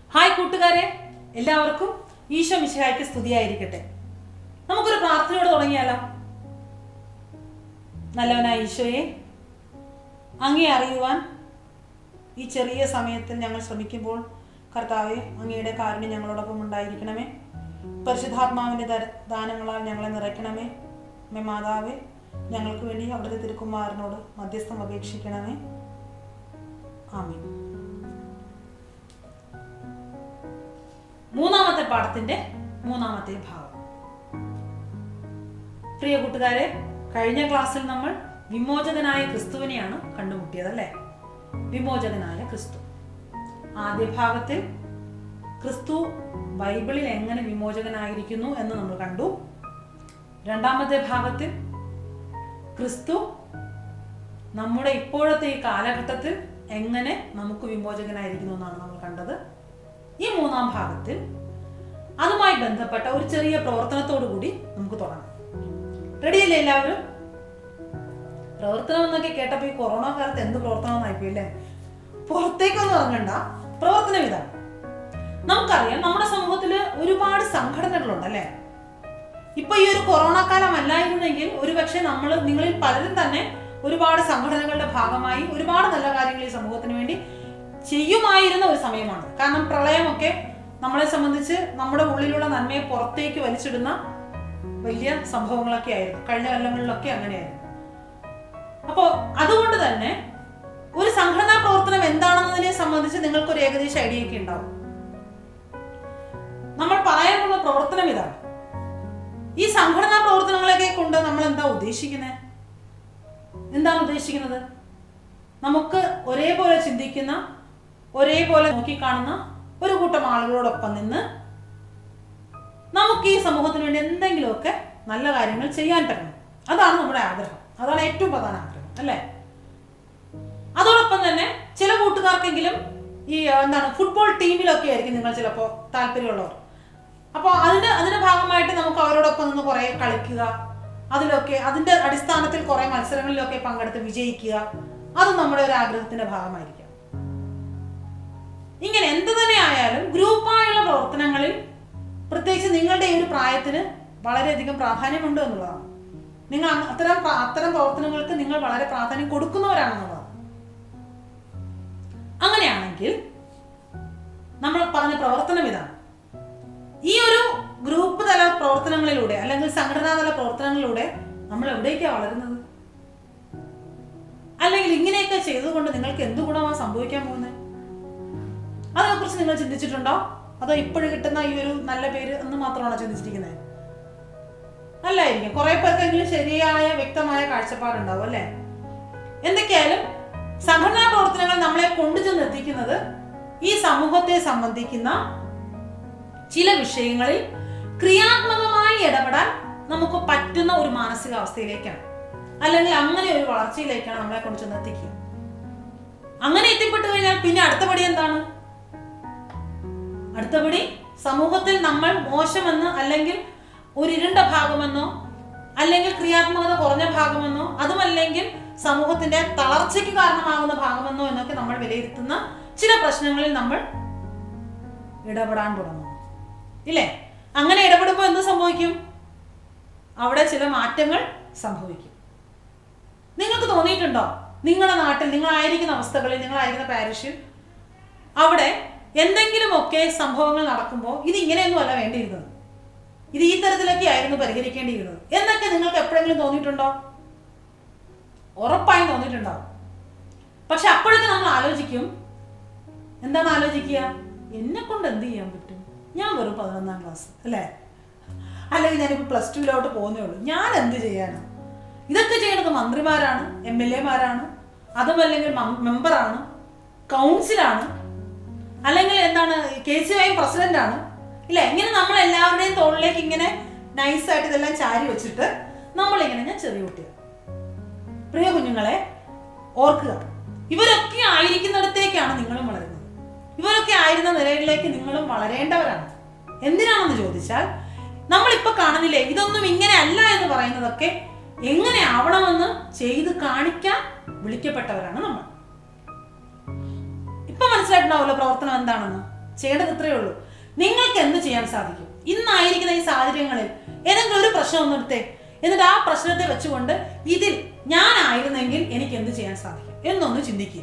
hi കൂട്ടുകാരെ എല്ലാവർക്കും ഈശോ മിശിഹായ്ക്ക് സ്തുതിയായിരിക്കട്ടെ നമുക്കൊരു പ്രാർത്ഥനയോട് തുടങ്ങിയാലോ നല്ലവനായ ഈശോയെ അങ്ങേ അറിയുവാൻ ഈ ചെറിയ സമയത്തിൽ ഞങ്ങൾ ശ്രമിക്കുമ്പോൾ കർത്താവെ അങ്ങയുടെ കാരുണ്യം ഞങ്ങളോടൊപ്പം ഉണ്ടായിരിക്കണമേ പരിശുദ്ധാത്മാവിൻ്റെ ദര- ദാനങ്ങളാൽ ഞങ്ങളെ നിറയ്ക്കണമേ മേ മാതാവേ ഞങ്ങൾക്ക് വേണ്ടി അവിടുത്തെ തിരുക്കുമാരനോട് മധ്യസ്ഥം അപേക്ഷിക്കണമേ ആമീൻ മൂന്നാമത്തെ പാഠത്തിന്റെ മൂന്നാമത്തെ ഭാഗം പ്രിയ കൂട്ടുകാരെ കഴിഞ്ഞ ക്ലാസ്സിൽ നമ്മൾ വിമോചകനായ ക്രിസ്തുവിനെയാണ് കണ്ടുമുട്ടിയത് അല്ലേ വിമോചകനായ ക്രിസ്തു ആദ്യ ഭാഗത്തിൽ ക്രിസ്തു ബൈബിളിൽ എങ്ങനെ വിമോചകനായിരിക്കുന്നു എന്ന് നമ്മൾ കണ്ടു രണ്ടാമത്തെ ഭാഗത്തിൽ ക്രിസ്തു നമ്മുടെ ഇപ്പോഴത്തെ ഈ കാലഘട്ടത്തിൽ എങ്ങനെ നമുക്ക് വിമോചകനായിരിക്കുന്നു എന്നാണ് നമ്മൾ കണ്ടത് ഈ മൂന്നാം ഭാഗത്തിൽ അതുമായി ബന്ധപ്പെട്ട ഒരു ചെറിയ പ്രവർത്തനത്തോടു കൂടി നമുക്ക് തുടങ്ങാം റെഡിയല്ലേ എല്ലാവരും പ്രവർത്തനം എന്നൊക്കെ കേട്ടപ്പോൾ ഈ കൊറോണ കാലത്ത് എന്ത് പ്രവർത്തനം എന്നായിപ്പോയി അല്ലേ പുറത്തേക്കൊന്നും ഇറങ്ങണ്ട പ്രവർത്തനം ഇതാണ് നമുക്കറിയാം നമ്മുടെ സമൂഹത്തിൽ ഒരുപാട് സംഘടനകളുണ്ട് അല്ലേ ഇപ്പൊ ഈ ഒരു കൊറോണ കാലം അല്ലായിരുന്നെങ്കിൽ ഒരുപക്ഷെ നമ്മൾ നിങ്ങളിൽ പലരും തന്നെ ഒരുപാട് സംഘടനകളുടെ ഭാഗമായി ഒരുപാട് നല്ല കാര്യങ്ങൾ ഈ സമൂഹത്തിന് വേണ്ടി ചെയ്യുമായിരുന്ന ഒരു സമയമാണ് കാരണം പ്രളയമൊക്കെ നമ്മളെ സംബന്ധിച്ച് നമ്മുടെ ഉള്ളിലുള്ള നന്മയെ പുറത്തേക്ക് വലിച്ചിടുന്ന വലിയ സംഭവങ്ങളൊക്കെ ആയിരുന്നു കഴിഞ്ഞ കൊല്ലങ്ങളിലൊക്കെ അങ്ങനെയായിരുന്നു അപ്പോൾ അതുകൊണ്ട് തന്നെ ഒരു സംഘടനാ പ്രവർത്തനം എന്താണെന്നതിനെ സംബന്ധിച്ച് നിങ്ങൾക്ക് ഒരു ഏകദേശ ഐഡിയ ഒക്കെ ഉണ്ടാവും നമ്മൾ പറയാനുള്ള പ്രവർത്തനം ഇതാണ് ഈ സംഘടനാ പ്രവർത്തനങ്ങളെയൊക്കെ കൊണ്ട് നമ്മൾ എന്താ ഉദ്ദേശിക്കുന്നത് എന്താണ് ഉദ്ദേശിക്കുന്നത് നമുക്ക് ഒരേപോലെ ചിന്തിക്കുന്ന ഒരേപോലെ നോക്കിക്കാണുന്ന ഒരു കൂട്ടം ആളുകളോടൊപ്പം നിന്ന് നമുക്ക് ഈ സമൂഹത്തിന് വേണ്ടി എന്തെങ്കിലുമൊക്കെ നല്ല കാര്യങ്ങൾ ചെയ്യാൻ പറ്റണം അതാണ് നമ്മുടെ ആഗ്രഹം അതാണ് ഏറ്റവും പ്രധാന ആഗ്രഹം അല്ലേ അതോടൊപ്പം തന്നെ ചില കൂട്ടുകാർക്കെങ്കിലും ഈ ആ, എന്താണ് ഫുട്ബോൾ ടീമിലൊക്കെ ആയിരിക്കും നിങ്ങൾ ചിലപ്പോൾ താല്പര്യമുള്ളവർ അപ്പോൾ അതിന്റെ അതിന്റെ ഭാഗമായിട്ട് നമുക്ക് അവരോടൊപ്പം നിന്ന് കുറെ കളിക്കുക അതിലൊക്കെ അതിന്റെ അടിസ്ഥാനത്തിൽ കുറെ മത്സരങ്ങളിലൊക്കെ പങ്കെടുത്ത് വിജയിക്കുക അത് നമ്മുടെ ഒരു ആഗ്രഹത്തിന്റെ ഭാഗമായിരിക്കാം ഇങ്ങനെ എന്ത് തന്നെ ആയാലും ഗ്രൂപ്പായുള്ള പ്രവർത്തനങ്ങളിൽ പ്രത്യേകിച്ച് നിങ്ങളുടെ ഈ ഒരു പ്രായത്തിന് വളരെയധികം പ്രാധാന്യമുണ്ട് എന്നുള്ളതാണ് നിങ്ങൾ അങ്ങ് അത്തരം പ്ര- അത്തരം പ്രവർത്തനങ്ങൾക്ക് നിങ്ങൾ വളരെ പ്രാധാന്യം കൊടുക്കുന്നവരാണെന്നുള്ളതാണ് അങ്ങനെയാണെങ്കിൽ നമ്മൾ പറഞ്ഞ പ്രവർത്തനം ഇതാണ് ഈ ഒരു ഗ്രൂപ്പ് തല പ്രവർത്തനങ്ങളിലൂടെ അല്ലെങ്കിൽ സംഘടനാ തല പ്രവർത്തനങ്ങളിലൂടെ നമ്മൾ എവിടേക്കാണ് വളരുന്നത് അല്ലെങ്കിൽ ഇങ്ങനെയൊക്കെ ചെയ്തുകൊണ്ട് നിങ്ങൾക്ക് എന്ത് ഗുണമാണ് സംഭവിക്കാൻ പോകുന്നത് അതിനെക്കുറിച്ച് നിങ്ങൾ ചിന്തിച്ചിട്ടുണ്ടോ അതോ ഇപ്പോഴും കിട്ടുന്ന ഈ ഒരു നല്ല പേര് എന്ന് മാത്രമാണോ ചിന്തിച്ചിരിക്കുന്നത് അല്ലായിരിക്കും കുറെ പേർക്കെങ്കിലും ശരിയായ വ്യക്തമായ കാഴ്ചപ്പാടുണ്ടാവും അല്ലേ എന്തൊക്കെയായാലും സംഘടനാ പ്രവർത്തനങ്ങൾ നമ്മളെ കൊണ്ടുചെന്ന് എത്തിക്കുന്നത് ഈ സമൂഹത്തെ സംബന്ധിക്കുന്ന ചില വിഷയങ്ങളിൽ ക്രിയാത്മകമായി ഇടപെടാൻ നമുക്ക് പറ്റുന്ന ഒരു മാനസികാവസ്ഥയിലേക്കാണ് അല്ലെങ്കിൽ അങ്ങനെ ഒരു വളർച്ചയിലേക്കാണ് നമ്മളെ കൊണ്ട് ചെന്ന് എത്തിക്കുക അങ്ങനെ എത്തിപ്പെട്ടു കഴിഞ്ഞാൽ പിന്നെ അടുത്ത പടി എന്താണ് അടുത്തപടി സമൂഹത്തിൽ നമ്മൾ മോശമെന്ന് അല്ലെങ്കിൽ ഒരു ഇരുണ്ട ഭാഗമെന്നോ അല്ലെങ്കിൽ ക്രിയാത്മകത കുറഞ്ഞ ഭാഗമെന്നോ അതുമല്ലെങ്കിൽ സമൂഹത്തിന്റെ തളർച്ചയ്ക്ക് കാരണമാകുന്ന ഭാഗമെന്നോ എന്നൊക്കെ നമ്മൾ വിലയിരുത്തുന്ന ചില പ്രശ്നങ്ങളിൽ നമ്മൾ ഇടപെടാൻ തുടങ്ങും ഇല്ലേ അങ്ങനെ ഇടപെടുമ്പോൾ എന്ത് സംഭവിക്കും അവിടെ ചില മാറ്റങ്ങൾ സംഭവിക്കും നിങ്ങൾക്ക് തോന്നിയിട്ടുണ്ടോ നിങ്ങളുടെ നാട്ടിൽ നിങ്ങളായിരിക്കുന്ന അവസ്ഥകളിൽ നിങ്ങളായിരിക്കുന്ന പാരിഷിൽ അവിടെ എന്തെങ്കിലുമൊക്കെ സംഭവങ്ങൾ നടക്കുമ്പോൾ ഇത് ഇങ്ങനെയൊന്നും അല്ല വേണ്ടിയിരുന്നത് ഇത് ഈ തരത്തിലൊക്കെ ആയിരുന്നു പരിഹരിക്കേണ്ടിയിരുന്നത് എന്നൊക്കെ നിങ്ങൾക്ക് എപ്പോഴെങ്കിലും തോന്നിയിട്ടുണ്ടോ ഉറപ്പായും തോന്നിയിട്ടുണ്ടാവും പക്ഷെ അപ്പോഴൊക്കെ നമ്മൾ ആലോചിക്കും എന്താണ് ആലോചിക്കുക എന്നെ കൊണ്ട് എന്ത് ചെയ്യാൻ പറ്റും ഞാൻ വെറും പതിനൊന്നാം ക്ലാസ് അല്ലേ അല്ലെങ്കിൽ ഞാനിപ്പോൾ പ്ലസ് ടുവിലോട്ട് പോകുന്നേ ഉള്ളൂ ഞാൻ എന്ത് ചെയ്യാനാണ് ഇതൊക്കെ ചെയ്യുന്നത് മന്ത്രിമാരാണ് എം എൽ എമാരാണ് അതുമല്ലെങ്കിൽ മെമ്പറാണ് കൗൺസിലാണ് അല്ലെങ്കിൽ എന്താണ് കെ സി ഐ പ്രസിഡന്റ് ആണ് ഇല്ലേ ഇങ്ങനെ നമ്മൾ എല്ലാവരുടെയും തോളിലേക്ക് ഇങ്ങനെ നൈസായിട്ട് ഇതെല്ലാം ചാരി വെച്ചിട്ട് നമ്മളിങ്ങനെ ഞാൻ ചെറിയ കുട്ടികൾ പ്രിയ കുഞ്ഞുങ്ങളെ ഓർക്കുക ഇവരൊക്കെ ആയിരിക്കുന്നിടത്തേക്കാണ് നിങ്ങളും വളരുന്നത് ഇവരൊക്കെ ആയിരുന്ന നിലയിലേക്ക് നിങ്ങളും വളരേണ്ടവരാണ് എന്തിനാണെന്ന് ചോദിച്ചാൽ നമ്മളിപ്പോ കാണുന്നില്ലേ ഇതൊന്നും ഇങ്ങനെ അല്ല എന്ന് പറയുന്നതൊക്കെ എങ്ങനെ ആവണമെന്ന് ചെയ്ത് കാണിക്കാൻ വിളിക്കപ്പെട്ടവരാണ് നമ്മൾ ഇപ്പൊ മനസ്സിലായിട്ടുണ്ടാവുമല്ലോ പ്രവർത്തനം എന്താണെന്ന് ചെയ്യേണ്ടത് ഇത്രയേ ഉള്ളൂ നിങ്ങൾക്ക് എന്ത് ചെയ്യാൻ സാധിക്കും ഇന്നായിരിക്കുന്ന ഈ സാഹചര്യങ്ങളിൽ ഏതെങ്കിലും ഒരു പ്രശ്നം ഒന്ന് എടുത്തേ എന്നിട്ട് ആ പ്രശ്നത്തെ വെച്ചുകൊണ്ട് ഇതിൽ ഞാനായിരുന്നെങ്കിൽ എനിക്ക് എന്ത് ചെയ്യാൻ സാധിക്കും എന്നൊന്ന് ചിന്തിക്കുക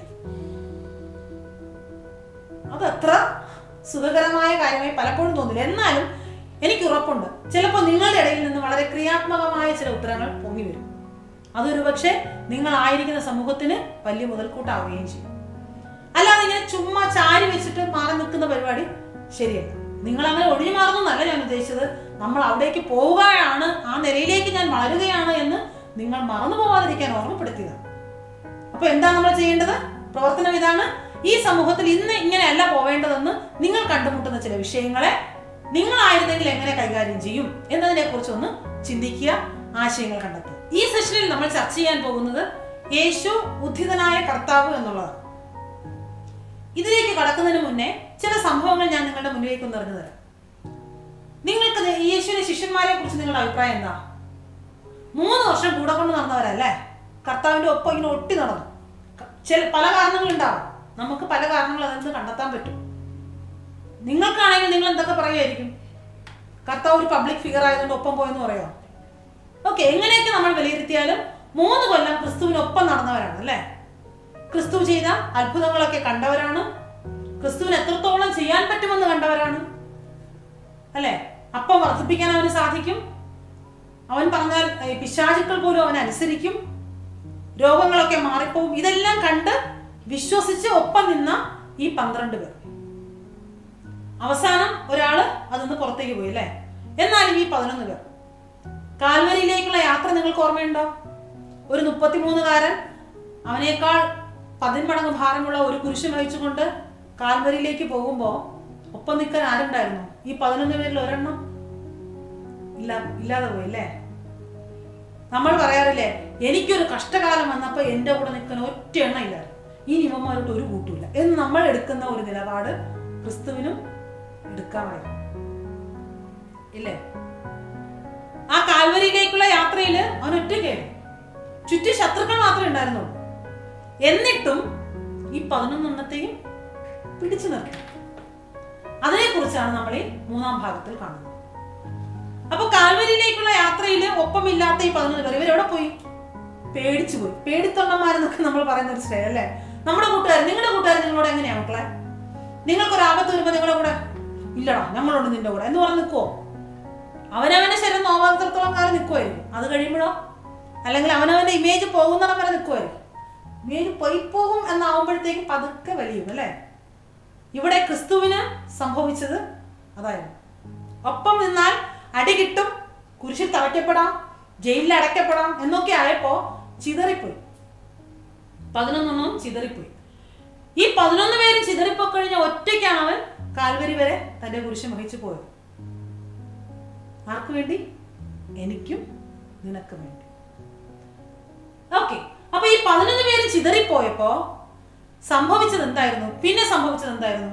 അതത്ര സുഖകരമായ കാര്യമായി പലപ്പോഴും തോന്നില്ല എന്നാലും എനിക്ക് ഉറപ്പുണ്ട് ചിലപ്പോൾ നിങ്ങളുടെ ഇടയിൽ നിന്ന് വളരെ ക്രിയാത്മകമായ ചില ഉത്തരങ്ങൾ പൊങ്ങി വരും അതൊരു പക്ഷേ നിങ്ങളായിരിക്കുന്ന സമൂഹത്തിന് വലിയ മുതൽക്കൂട്ടാവുകയും ചെയ്യും അല്ലാതെ ഇങ്ങനെ ചുമ്മാ ചാരി വെച്ചിട്ട് മാറി നിൽക്കുന്ന പരിപാടി ശരിയല്ല നിങ്ങൾ അങ്ങനെ ഒഴിഞ്ഞു മാറുന്നല്ല ഞാൻ ഉദ്ദേശിച്ചത് നമ്മൾ അവിടേക്ക് പോവുകയാണ് ആ നിലയിലേക്ക് ഞാൻ വളരുകയാണ് എന്ന് നിങ്ങൾ മറന്നു പോവാതിരിക്കാൻ ഓർമ്മപ്പെടുത്തിയതാണ് അപ്പൊ എന്താ നമ്മൾ ചെയ്യേണ്ടത് പ്രവർത്തനം ഇതാണ് ഈ സമൂഹത്തിൽ ഇന്ന് ഇങ്ങനെയല്ല പോവേണ്ടതെന്ന് നിങ്ങൾ കണ്ടുമുട്ടുന്ന ചില വിഷയങ്ങളെ നിങ്ങളായിരുന്നെങ്കിൽ എങ്ങനെ കൈകാര്യം ചെയ്യും എന്നതിനെ കുറിച്ച് ഒന്ന് ചിന്തിക്കുക ആശയങ്ങൾ കണ്ടെത്തുക ഈ സെഷനിൽ നമ്മൾ ചർച്ച ചെയ്യാൻ പോകുന്നത് യേശു ഉദ്ധിതനായ കർത്താവ് എന്നുള്ളതാണ് ഇതിലേക്ക് കടക്കുന്നതിന് മുന്നേ ചില സംഭവങ്ങൾ ഞാൻ നിങ്ങളുടെ മുന്നിലേക്ക് ഒന്ന് എറിഞ്ഞു തരാം നിങ്ങൾക്ക് ദേ യേശുവിന്റെ ശിഷ്യന്മാരെ കുറിച്ച് നിങ്ങളുടെ അഭിപ്രായം എന്താ മൂന്ന് വർഷം കൂടെ കൊണ്ട് നടന്നവരല്ലേ കർത്താവിന്റെ ഒപ്പം ഇങ്ങനെ ഒട്ടി നടന്നു ക- ചില പല കാരണങ്ങളുണ്ടാവും നമുക്ക് പല കാരണങ്ങൾ അതെന്ത് കണ്ടെത്താൻ പറ്റും നിങ്ങൾക്കാണെങ്കിൽ നിങ്ങൾ എന്തൊക്കെ പറയുമായിരിക്കും കർത്താവ് ഒരു പബ്ലിക് ഫിഗർ ആയതുകൊണ്ട് ഒപ്പം പോയെന്ന് പറയാം ഓക്കെ എങ്ങനെയൊക്കെ നമ്മൾ വിലയിരുത്തിയാലും മൂന്ന് കൊല്ലം ക്രിസ്തുവിനൊപ്പം നടന്നവരാണ് അല്ലേ ക്രിസ്തു ചെയ്ത അത്ഭുതങ്ങളൊക്കെ കണ്ടവരാണ് ക്രിസ്തുവിന് എത്രത്തോളം ചെയ്യാൻ പറ്റുമെന്ന് കണ്ടവരാണ് അല്ലേ അപ്പം വർദ്ധിപ്പിക്കാൻ അവന് സാധിക്കും അവൻ പറഞ്ഞാൽ ഏ, പിശാചുക്കൾ പോലും അവൻ അനുസരിക്കും രോഗങ്ങളൊക്കെ മാറിപ്പോവും ഇതെല്ലാം കണ്ട് വിശ്വസിച്ച് ഒപ്പം നിന്ന ഈ പന്ത്രണ്ട് പേർ അവസാനം ഒരാള് അതിന്ന് പുറത്തേക്ക് പോയി അല്ലേ എന്നാലും ഈ പതിനൊന്ന് പേർ കാൽവരിയിലേക്കുള്ള യാത്ര നിങ്ങൾക്ക് ഓർമ്മയുണ്ടോ ഒരു മുപ്പത്തിമൂന്നുകാരൻ അവനേക്കാൾ പതിന്മടങ്ങ് ഭാരമുള്ള ഒരു കുരിശ് വഹിച്ചുകൊണ്ട് കാൽവരിയിലേക്ക് പോകുമ്പോൾ ഒപ്പം നിൽക്കാൻ ആരുണ്ടായിരുന്നു ഈ പതിനൊന്ന് പേരിൽ ഒരെണ്ണം ഇല്ല ഇല്ലാതെ പോയി അല്ലേ നമ്മൾ പറയാറില്ലേ എനിക്കൊരു കഷ്ടകാലം വന്നപ്പോൾ എൻ്റെ കൂടെ നിൽക്കുന്ന ഒറ്റ എണ്ണ ഇല്ല ഇനി ഇവന്മാരോട്ട് ഒരു കൂട്ടുമില്ല എന്ന് നമ്മൾ എടുക്കുന്ന ഒരു നിലപാട് ക്രിസ്തുവിനും എടുക്കാമായിരുന്നു ഇല്ലേ ആ കാൽവരിയിലേക്കുള്ള യാത്രയിൽ അവൻ ഒറ്റയ്ക്കായിരുന്നു ചുറ്റും ശത്രുക്കൾ മാത്രമേ ഉണ്ടായിരുന്നുള്ളൂ എന്നിട്ടും ഈ പതിനൊന്നെണ്ണത്തെയും പിടിച്ചു നിർത്തി അതിനെക്കുറിച്ചാണ് നമ്മൾ ഈ മൂന്നാം ഭാഗത്തിൽ കാണുന്നത് അപ്പൊ കാൽവരിയിലേക്കുള്ള യാത്രയിൽ ഒപ്പമില്ലാത്ത ഈ പതിനൊന്ന് പേർ ഇവരെവിടെ പോയി പേടിച്ചു പോയി പേടിത്തൊണ്ടന്മാരെന്നൊക്കെ നമ്മൾ പറയുന്ന ഒരു സ്റ്റേ അല്ലേ നമ്മുടെ കൂട്ടുകാർ നിങ്ങളുടെ കൂട്ടുകാർ നിങ്ങളോട് എങ്ങനെയാ മക്കളെ നിങ്ങൾക്കൊരു ആപത്ത് വരുമ്പോൾ നിങ്ങളുടെ കൂടെ ഇല്ലടാ ഞങ്ങളുണ്ട് നിന്റെ കൂടെ എന്ന് പറഞ്ഞ് നിൽക്കുവോ അവനവന്റെ ശരീരം നോവാത്രത്തോളം കാലം നിൽക്കുമായിരിക്കും അത് കഴിയുമ്പോഴോ അല്ലെങ്കിൽ അവനവന്റെ ഇമേജ് പോകുന്നിടം വരെ നിൽക്കുമായിരിക്കും ഇമേജ് പോയി പോകും എന്നാവുമ്പോഴത്തേക്കും പതുക്കെ വലിയും അല്ലേ ഇവിടെ ക്രിസ്തുവിന് സംഭവിച്ചത് അതായിരുന്നു ഒപ്പം നിന്നാൽ അടി കിട്ടും കുരിശിൽ തറയ്ക്കപ്പെടാം ജയിലിൽ അടയ്ക്കപ്പെടാം എന്നൊക്കെ ആയപ്പോ ചിതറിപ്പോയി പതിനൊന്നെണ്ണവും ചിതറിപ്പോയി ഈ പതിനൊന്ന് പേരും ചിതറിപ്പോയി കഴിഞ്ഞ ഒറ്റയ്ക്കാണ് അവൻ കാൽവരി വരെ തന്റെ കുരിശ് വഹിച്ചു പോയത് ആർക്കു വേണ്ടി എനിക്കും നിനക്കും വേണ്ടി ഓക്കെ അപ്പൊ ഈ പതിനൊന്ന് പേര് ചിതറിപ്പോയപ്പോ സംഭവിച്ചത് എന്തായിരുന്നു പിന്നെ സംഭവിച്ചത് എന്തായിരുന്നു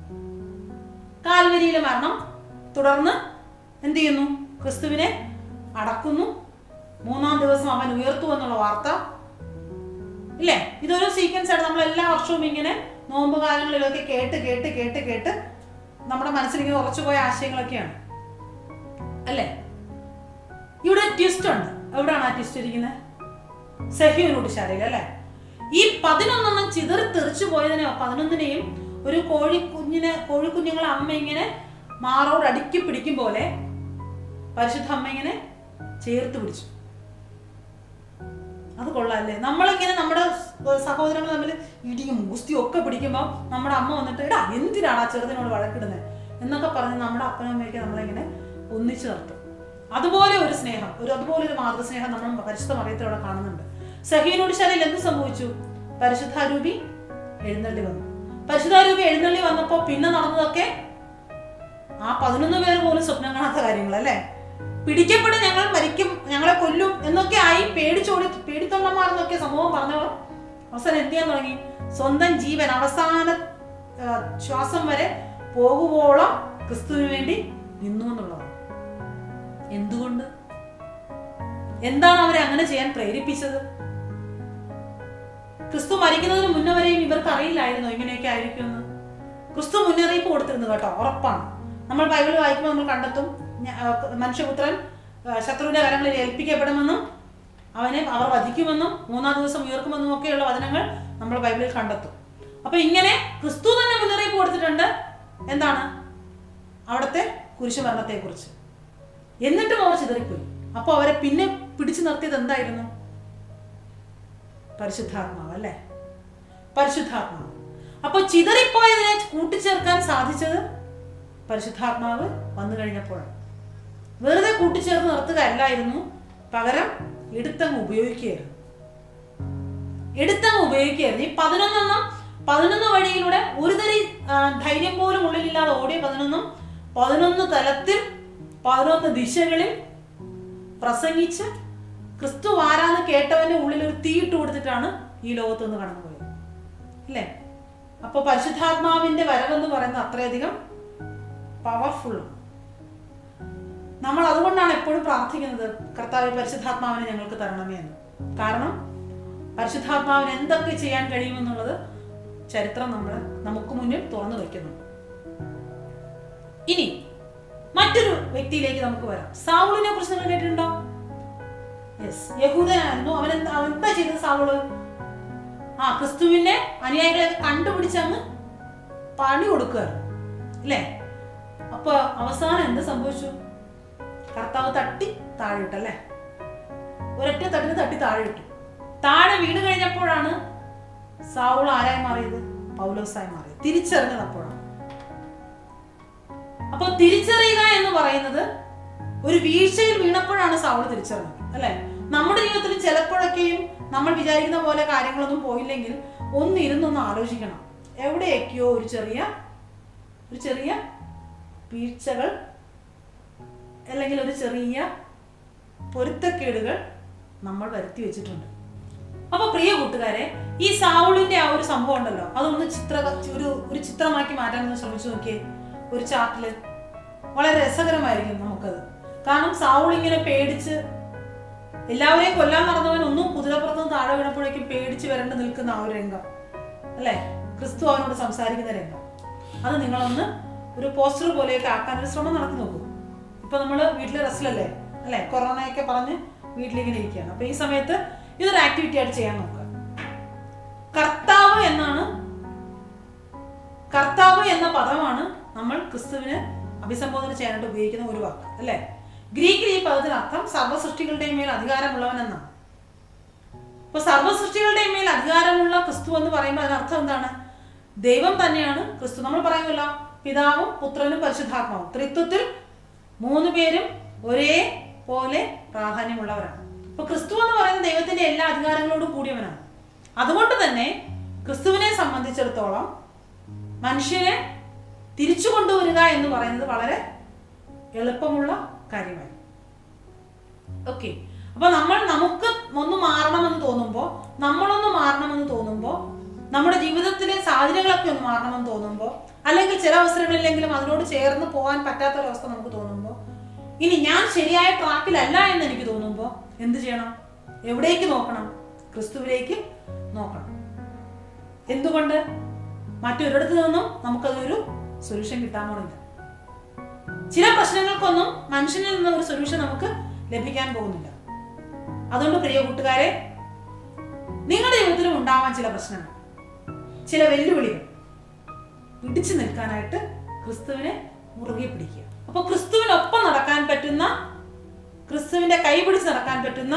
കാൽവരിയിലെ മരണം തുടർന്ന് എന്ത് ചെയ്യുന്നു ക്രിസ്തുവിനെ അടക്കുന്നു മൂന്നാം ദിവസം അവൻ ഉയർത്തു എന്നുള്ള വാർത്ത ഇല്ലേ ഇതൊരു സീക്വൻസ് ആണ് നമ്മൾ എല്ലാ വർഷവും ഇങ്ങനെ നോമ്പ് കാലങ്ങളിലൊക്കെ കേട്ട് കേട്ട് കേട്ട് കേട്ട് നമ്മുടെ മനസ്സിൽ ഇങ്ങനെ ഉറച്ചുപോയ ആശയങ്ങളൊക്കെയാണ് അല്ലേ ഇവിടെ ട്വിസ്റ്റ് ഉണ്ട് എവിടെയാണ് ആ ട്വിസ്റ്റ് ഇരിക്കുന്നത് സഹ്യോനോട് ശാരീരം അല്ലേ ഈ പതിനൊന്നെണ്ണം ചിതറി തെറിച്ചു പോയതിനെ പതിനൊന്നിനെയും ഒരു കോഴിക്കുഞ്ഞിനെ കോഴിക്കുഞ്ഞുങ്ങളെ അമ്മ ഇങ്ങനെ മാറോട് അടുക്കി പിടിക്കും പോലെ പരിശുദ്ധ അമ്മ ഇങ്ങനെ ചേർത്ത് പിടിച്ചു അത് കൊള്ളാല്ലേ നമ്മളിങ്ങനെ നമ്മുടെ സഹോദരങ്ങൾ തമ്മിൽ ഇടിയും ഗുസ്തിയും ഒക്കെ പിടിക്കുമ്പോൾ നമ്മുടെ അമ്മ വന്നിട്ട് എടാ എന്തിനാണ് ആ ചെറുതിനോട് വഴക്കിടുന്നത് എന്നൊക്കെ പറഞ്ഞ് നമ്മുടെ അപ്പനും അമ്മയൊക്കെ നമ്മളിങ്ങനെ ഒന്നിച്ചു നിർത്തും അതുപോലെ ഒരു സ്നേഹം ഒരു അതുപോലെ ഒരു മാതൃസ്നേഹം നമ്മൾ പരിശുദ്ധ മറിയത്തിലൂടെ കാണുന്നുണ്ട് സഹീനോട് ശാലയിൽ എന്ത് സംഭവിച്ചു പരിശുദ്ധാരൂപി എഴുന്നള്ളി വന്നു പരിശുദ്ധാരൂപി എഴുന്നള്ളി വന്നപ്പോൾ പിന്നെ നടന്നതൊക്കെ ആ പതിനൊന്ന് പേര് പോലും സ്വപ്നം കാണാത്ത കാര്യങ്ങൾ അല്ലേ പിടിക്കപ്പെടും ഞങ്ങൾ മരിക്കും ഞങ്ങളെ കൊല്ലും എന്നൊക്കെ ആയി പേടിച്ചോടി പേടിത്തൊണ്ടന്മാരെന്നൊക്കെ സമൂഹം പറഞ്ഞവർ അവസാനം എന്ത് ചെയ്യാൻ തുടങ്ങി സ്വന്തം ജീവൻ അവസാന ആ, ശ്വാസം വരെ പോകുവോളം ക്രിസ്തുവിന് വേണ്ടി നിന്നു എന്നുള്ളതാണ് എന്തുകൊണ്ട് എന്താണ് അവരെ അങ്ങനെ ചെയ്യാൻ പ്രേരിപ്പിച്ചത് ക്രിസ്തു മരിക്കുന്നതിന് മുന്നേ വരെയും ഇവർക്ക് അറിയില്ലായിരുന്നോ ഇങ്ങനെയൊക്കെ ആയിരിക്കുമെന്ന് ക്രിസ്തു മുന്നറിയിപ്പ് കൊടുത്തിരുന്നു കേട്ടോ ഉറപ്പാണ് നമ്മൾ ബൈബിൾ വായിക്കുമ്പോൾ നമ്മൾ കണ്ടെത്തും ഞ- ആ, മനുഷ്യപുത്രൻ ആ, ശത്രുവിന്റെ കരങ്ങളിൽ ഏൽപ്പിക്കപ്പെടുമെന്നും അവനെ അവർ വധിക്കുമെന്നും മൂന്നാം ദിവസം ഉയർക്കുമെന്നും ഒക്കെയുള്ള വചനങ്ങൾ നമ്മൾ ബൈബിളിൽ കണ്ടെത്തും അപ്പൊ ഇങ്ങനെ ക്രിസ്തു തന്നെ മുന്നറിയിപ്പ് കൊടുത്തിട്ടുണ്ട് എന്താണ് അവിടുത്തെ കുരിശുമരണത്തെക്കുറിച്ച് എന്നിട്ടും അവർ ചിതറിപ്പോയി അപ്പോൾ അവരെ പിന്നെ പിടിച്ചു നിർത്തിയത് എന്തായിരുന്നു പരിശുദ്ധാത്മാവ് അല്ലേ പരിശുദ്ധാത്മാവ് അപ്പോൾ ചിതറിപ്പോയതിനെ കൂട്ടിച്ചേർക്കാൻ സാധിച്ചത് പരിശുദ്ധാത്മാവ് വന്നു കഴിഞ്ഞപ്പോഴാണ് വെറുതെ കൂട്ടിച്ചേർത്ത് നിർത്തുക അല്ലായിരുന്നു പകരം എടുത്തങ്ങ് ഉപയോഗിക്കുകയായിരുന്നു എടുത്തങ്ങ് ഉപയോഗിക്കുകയായിരുന്നു ഈ പതിനൊന്നെണ്ണം പതിനൊന്ന് വഴിയിലൂടെ ഒരു തരി ആ, ധൈര്യം പോലും ഉള്ളിലില്ലാതെ ഓടിയ പതിനൊന്നും പതിനൊന്ന് തലത്തിൽ പതിനൊന്ന് ദിശകളിൽ പ്രസംഗിച്ച് ക്രിസ്തു ആരാന്ന് കേട്ടവന്റെ ഉള്ളിൽ ഒരു തീയിട്ട് കൊടുത്തിട്ടാണ് ഈ ലോകത്ത് നിന്ന് കടന്നുപോയത് അല്ലേ അപ്പോൾ പരിശുദ്ധാത്മാവിന്റെ വരവെന്ന് പറയുന്നത് അത്രയധികം പവർഫുൾ നമ്മൾ അതുകൊണ്ടാണ് എപ്പോഴും പ്രാർത്ഥിക്കുന്നത് കർത്താവ് പരിശുദ്ധാത്മാവിനെ ഞങ്ങൾക്ക് തരണമേ എന്ന് കാരണം പരിശുദ്ധാത്മാവിന് എന്തൊക്കെ ചെയ്യാൻ കഴിയുമെന്നുള്ളത് ചരിത്രം നമ്മൾ നമുക്ക് മുന്നിൽ തുറന്നു വെക്കുന്നുണ്ട് ഇനി മറ്റൊരു വ്യക്തിയിലേക്ക് നമുക്ക് വരാം സാവുളിനെ കുറിച്ച് നിങ്ങൾ കേട്ടിട്ടുണ്ടോ യെസ് യഹൂദനായിരുന്നു അവൻ എന്താ അവൻ എന്താ ചെയ്തത് സാവുള് ആ ക്രിസ്തുവിന്റെ അനുയായികളെ കണ്ടുപിടിച്ചങ്ങ് പണി കൊടുക്കുകയായിരുന്നു അല്ലേ അപ്പൊ അവസാനം എന്ത് സംഭവിച്ചു കർത്താവ് തട്ടി താഴെ ഇട്ടല്ലേ ഒരൊറ്റ തട്ടിന് തട്ടി താഴെ ഇട്ടു താഴെ വീണ് കഴിഞ്ഞപ്പോഴാണ് സാവുൾ ആരായി മാറിയത് പൗലോസായി മാറിയത് തിരിച്ചറിഞ്ഞത് അപ്പോഴാണ് അപ്പൊ തിരിച്ചറിയുക എന്ന് പറയുന്നത് ഒരു വീഴ്ചയിൽ വീണപ്പോഴാണ് സാവുൾ തിരിച്ചറിഞ്ഞത് അല്ലെ നമ്മുടെ ജീവിതത്തിൽ ചിലപ്പോഴൊക്കെയും നമ്മൾ വിചാരിക്കുന്ന പോലെ കാര്യങ്ങളൊന്നും പോയില്ലെങ്കിൽ ഒന്ന് ഇരുന്നൊന്ന് ആലോചിക്കണം എവിടെയൊക്കെയോ ഒരു ചെറിയ ഒരു ചെറിയ വീഴ്ചകൾ അല്ലെങ്കിൽ ഒരു ചെറിയ പൊരുത്തക്കേടുകൾ നമ്മൾ വരുത്തി വെച്ചിട്ടുണ്ട് അപ്പൊ പ്രിയ കൂട്ടുകാരെ ഈ സാവുളിന്റെ ആ ഒരു സംഭവം ഉണ്ടല്ലോ അതൊന്ന് ചിത്ര ഒരു ഒരു ചിത്രമാക്കി മാറ്റാൻ ഒന്ന് ശ്രമിച്ചു നോക്കിയേ ഒരു ചാർട്ടില് വളരെ രസകരമായിരിക്കും നമുക്കത് കാരണം സാവുൾ ഇങ്ങനെ പേടിച്ച് എല്ലാവരെയും കൊല്ലാൻ നടന്നവൻ ഒന്നും കുതിരപ്പുറത്ത് നിന്ന് താഴെ വീണപ്പോഴേക്കും പേടിച്ച് വരണ്ട് നിൽക്കുന്ന ആ ഒരു രംഗം അല്ലേ ക്രിസ്തു അവനോട് സംസാരിക്കുന്ന രംഗം അത് നിങ്ങളൊന്ന് ഒരു പോസ്റ്റർ പോലെയൊക്കെ ആക്കാൻ ഒരു ശ്രമം നടത്തി നോക്കൂ ഇപ്പൊ നമ്മൾ വീട്ടിൽ റെസ്റ്റിലല്ലേ അല്ലേ കൊറോണയൊക്കെ പറഞ്ഞ് വീട്ടിലിങ്ങനെ ഇരിക്കുകയാണ് അപ്പൊ ഈ സമയത്ത് ഇതൊരു ആക്ടിവിറ്റി ആയിട്ട് ചെയ്യാൻ നോക്കുക കർത്താവ് എന്നാണ് കർത്താവ് എന്ന പദമാണ് നമ്മൾ ക്രിസ്തുവിന് അഭിസംബോധന ചെയ്യാനായിട്ട് ഉപയോഗിക്കുന്ന ഒരു വാക്ക് അല്ലേ ഗ്രീക്കിൽ ഈ പദത്തിന് അർത്ഥം സർവ്വസൃഷ്ടികളുടെയും മേൽ അധികാരമുള്ളവൻ എന്നാണ് അപ്പൊ സർവ്വസൃഷ്ടികളുടെയും മേൽ അധികാരമുള്ള ക്രിസ്തു എന്ന് പറയുമ്പോൾ അതിനർത്ഥം എന്താണ് ദൈവം തന്നെയാണ് ക്രിസ്തു നമ്മൾ പറയുമല്ലോ പിതാവും പുത്രനും പരിശുദ്ധാത്മാവും ത്രിത്വത്തിൽ മൂന്ന് പേരും ഒരേ പോലെ പ്രാധാന്യമുള്ളവരാണ് അപ്പൊ ക്രിസ്തു എന്ന് പറയുന്ന ദൈവത്തിന്റെ എല്ലാ അധികാരങ്ങളോടും കൂടിയവനാണ് അതുകൊണ്ട് തന്നെ ക്രിസ്തുവിനെ സംബന്ധിച്ചിടത്തോളം മനുഷ്യനെ തിരിച്ചു കൊണ്ടുവരിക എന്ന് പറയുന്നത് വളരെ എളുപ്പമുള്ള കാര്യമായി ഓക്കെ അപ്പൊ നമ്മൾ നമുക്ക് ഒന്ന് മാറണമെന്ന് തോന്നുമ്പോൾ നമ്മളൊന്ന് മാറണമെന്ന് തോന്നുമ്പോൾ നമ്മുടെ ജീവിതത്തിലെ സാഹചര്യങ്ങളൊക്കെ ഒന്ന് മാറണമെന്ന് തോന്നുമ്പോൾ അല്ലെങ്കിൽ ചില അവസരങ്ങളിലെങ്കിലും അതിനോട് ചേർന്ന് പോകാൻ പറ്റാത്തൊരവസ്ഥ നമുക്ക് തോന്നുമ്പോൾ ഇനി ഞാൻ ശരിയായ ട്രാക്കിലല്ല എന്ന് എനിക്ക് തോന്നുമ്പോൾ എന്ത് ചെയ്യണം എവിടേക്ക് നോക്കണം ക്രിസ്തുവിലേക്ക് നോക്കണം എന്തുകൊണ്ട് മറ്റൊരിടത്തു നിന്നും നമുക്കതൊരു സൊല്യൂഷൻ കിട്ടാൻ പോണില്ല ചില പ്രശ്നങ്ങൾക്കൊന്നും മനുഷ്യനിൽ നിന്ന് ഒരു സൊല്യൂഷൻ നമുക്ക് ലഭിക്കാൻ പോകുന്നില്ല അതുകൊണ്ട് പ്രിയ കൂട്ടുകാരെ നിങ്ങളുടെ ജീവിതത്തിലും ഉണ്ടാവാൻ ചില പ്രശ്നങ്ങൾ ചില വെല്ലുവിളികൾ പിടിച്ചു നിൽക്കാനായിട്ട് ക്രിസ്തുവിനെ മുറുകെ പിടിക്കുക അപ്പൊ ക്രിസ്തുവിനൊപ്പം നടക്കാൻ പറ്റുന്ന ക്രിസ്തുവിന്റെ കൈ പിടിച്ച് നടക്കാൻ പറ്റുന്ന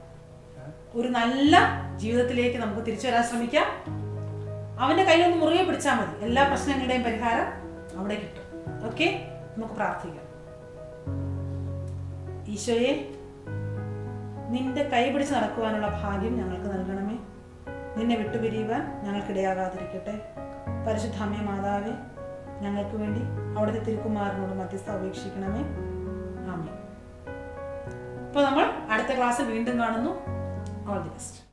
ഒരു നല്ല ജീവിതത്തിലേക്ക് നമുക്ക് തിരിച്ചു വരാൻ ശ്രമിക്കാം അവന്റെ കയ്യിലൊന്ന് മുറുകെ പിടിച്ചാൽ മതി എല്ലാ പ്രശ്നങ്ങളുടെയും പരിഹാരം അവിടെ കിട്ടും ഓക്കെ നമുക്ക് പ്രാർത്ഥിക്കാം ഈശോയെ നിന്റെ കൈ പിടിച്ച് നടക്കുവാനുള്ള ഭാഗ്യം ഞങ്ങൾക്ക് നൽകണമേ നിന്നെ വിട്ടുപിരിയുവാൻ ഞങ്ങൾക്കിടയാകാതിരിക്കട്ടെ പരിശുദ്ധാമ്യ മാതാവേ ഞങ്ങൾക്ക് വേണ്ടി അവിടുത്തെ തിരുക്കുമാരനോട് മധ്യസ്ഥ അപേക്ഷിക്കണമേ ആമേ ഇപ്പോൾ നമ്മൾ അടുത്ത ക്ലാസ് വീണ്ടും കാണുന്നു ഓൾ ദി ബെസ്റ്റ്